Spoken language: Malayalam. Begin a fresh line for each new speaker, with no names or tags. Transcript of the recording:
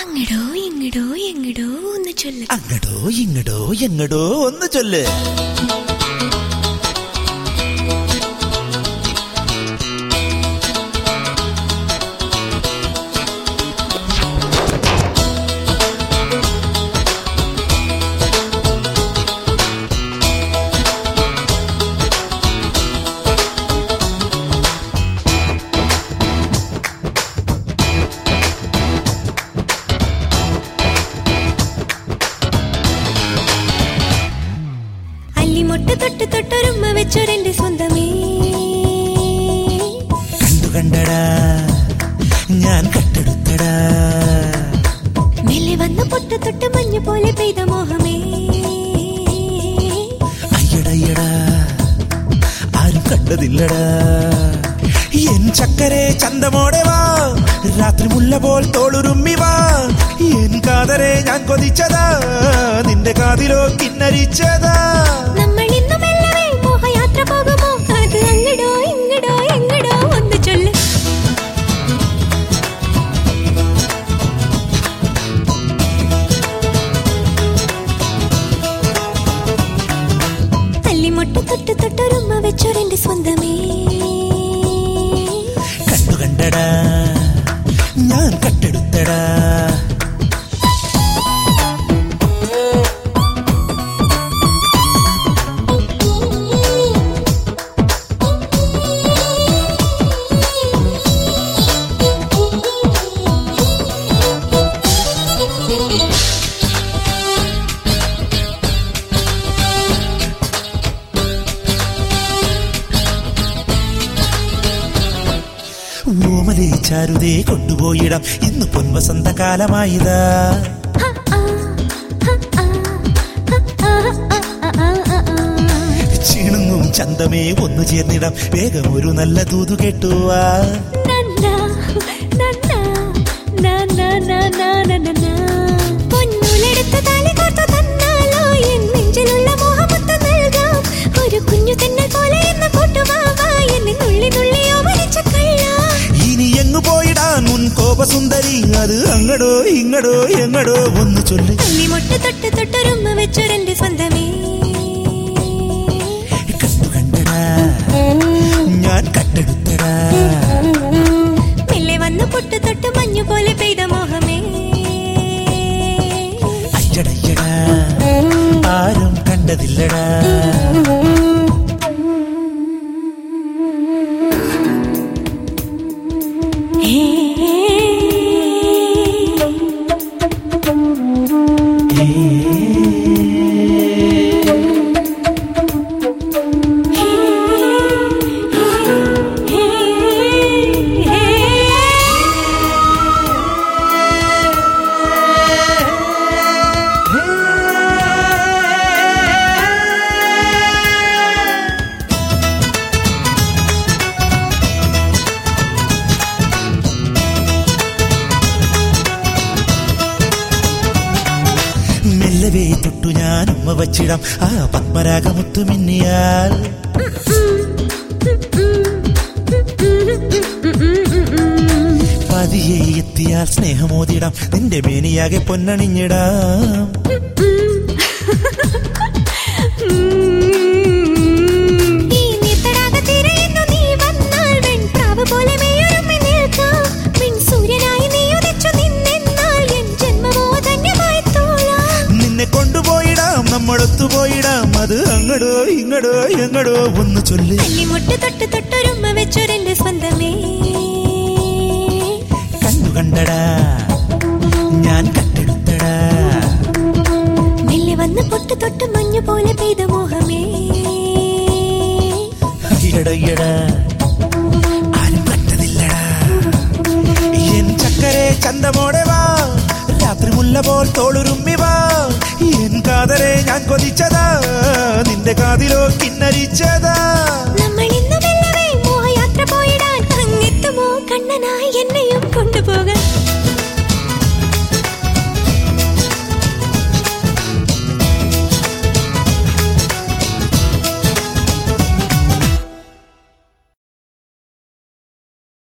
അങ്ങടോ ഇങ്ങടോ എങ്ങടോ ഒന്ന് ചൊല്ല
അങ്ങടോ ഇങ്ങടോ എങ്ങടോ ഒന്ന് ചൊല്ല്
അല്ലിമൊട്ട് തൊട്ട് തൊട്ടൊരുമ്മ വെച്ചൊരെന്റെ സ്വന്തമേ
കണ്ടു കണ്ടടാ ഞാൻ കട്ടെടുത്തടാ
മെല്ലെ വന്ന പൊട്ട് തൊട്ട് മഞ്ഞ പോലെ പെയ്ത മോഹമേ
അയ്യടയ്യടാ ആരും കണ്ടതില്ലടാ എൻ ചക്കരെ ചന്തമോടെ വാ രാത്രി മുല്ല പോൽ തോളുരുമ്മി വാ എൻ കാതരെ ഞാൻ കൊതിച്ചതാ നിന്റെ കാതിലോ കിന്നരിച്ചതാ
നമ്മൾ ഇന്ന് മെല്ലവേ മോഹയാത്ര പോകുമോ അത് അങ്ങടോ ഇങ്ങടോ എങ്ങടോ ഒന്ന് ചൊല്ല് അല്ലിമൊട്ട് തൊട്ട് തൊട്ടൊരുമ്മ വെച്ചൊരെന്റെ സ്വന്തമേ
കണ്ടു കണ്ടടാ ഞാൻ കട്ടെടുത്തടാ ഓമലേ ചാരുതേ കൊണ്ടുപോയിടാം ഇന്ന് പൊൻവസന്ത കാലമായിതാ ചീണുങ്ങും ചന്തമേ ഒന്നു ചേർന്നിടാം വേഗം ഒരു നല്ല തൂതു കെട്ടുവാ
പൊന്നുലെടുത്ത താലി കോർത്തു തന്നാലോ എൻ നെഞ്ചിലുള്ള മോഹമൊത്ത നൽകാം ഒരു കുഞ്ഞു തന്നെ പോലെ എന്ന കൂട്ടുവാവാ എന്നെ നുള്ളി നുള്ളിയോ വലിച്ച കള്ളാ
ഇനി എങ്ങു പോയിടാൻ മുൻ കോപസുന്ദരി അത് അങ്ങടോ ഇങ്ങടോ എങ്ങടോ ഒന്ന് ചൊല്ല്
അല്ലിമൊട്ട് തൊട്ട് തൊട്ടൊരുമ്മ വെച്ചൊരെന്റെ സ്വന്തമേ
കണ്ടു കണ്ടടാ ഞാൻ കട്ടെടുത്തടാ
മെല്ലെ വന്ന് പൊട്ട് തൊട്ട് മഞ്ഞു പോലെ പെയ്ത മോഹമേ
അയ്യടയ്യടാ ആരും കണ്ടതില്ലടാ മെല്ലവേ തൊട്ടു ഞാൻ ഉമ്മ വച്ചിടാം ആ പത്മരാഗമുത്തു മിന്നിയാൽ പതിയെ എത്തിയാൽ സ്നേഹമോതിടാം നിന്റെ മേനിയാകെ പൊന്നണിഞ്ഞിടാം
ഈ നീർത്തടാകത്തിരയുന്നു നീ വന്നാൽ വെൺപ്രാവ് പോലെ മേയൊരുമ്മി നിൽക്കാം. വെൺസൂര്യനായി നീ ഉദിച്ചു നിന്നെന്നാൽ എൻ ജന്മമോ ധന്യമായി തോളാം.
നിന്നെ കൊണ്ടുപോയിടാം നമ്മളൊത്തു പോയിടാം അത് അങ്ങടോ ഇങ്ങടോ എങ്ങടോ ഒന്ന് ചൊല്ല്
അല്ലിമൊട്ട് തൊട്ട് തൊട്ടൊരുമ്മ വെച്ചൊരെന്റെ സ്വന്തമേ
കണ്ടു കണ്ടടാ ഞാൻ കട്ടെടുത്തടാ
മെല്ലെ വന്ന് പൊട്ട് തൊട്ട് മഞ്ഞു പോലെ പെയ്ത മോഹമേ
അയ്യടയ്യടാ ആരും കണ്ടതില്ലടാ എൻ ചക്കരെ ചന്തമോടെ വാ രാത്രി മുല്ല പോൽ തോളുരുമ്മി വാ എൻ കാതരെ ഞാൻ കൊതിച്ചതാ നിന്റെ കാതിലോ കിന്നരിച്ചതാ
നമ്മൾ ഇന്ന് മെല്ലവേ മോഹയാത്ര പോയിടാൻ അങ്ങെത്തുമോ കണ്ണനായി എന്നെയും കൊണ്ടുപോകാൻ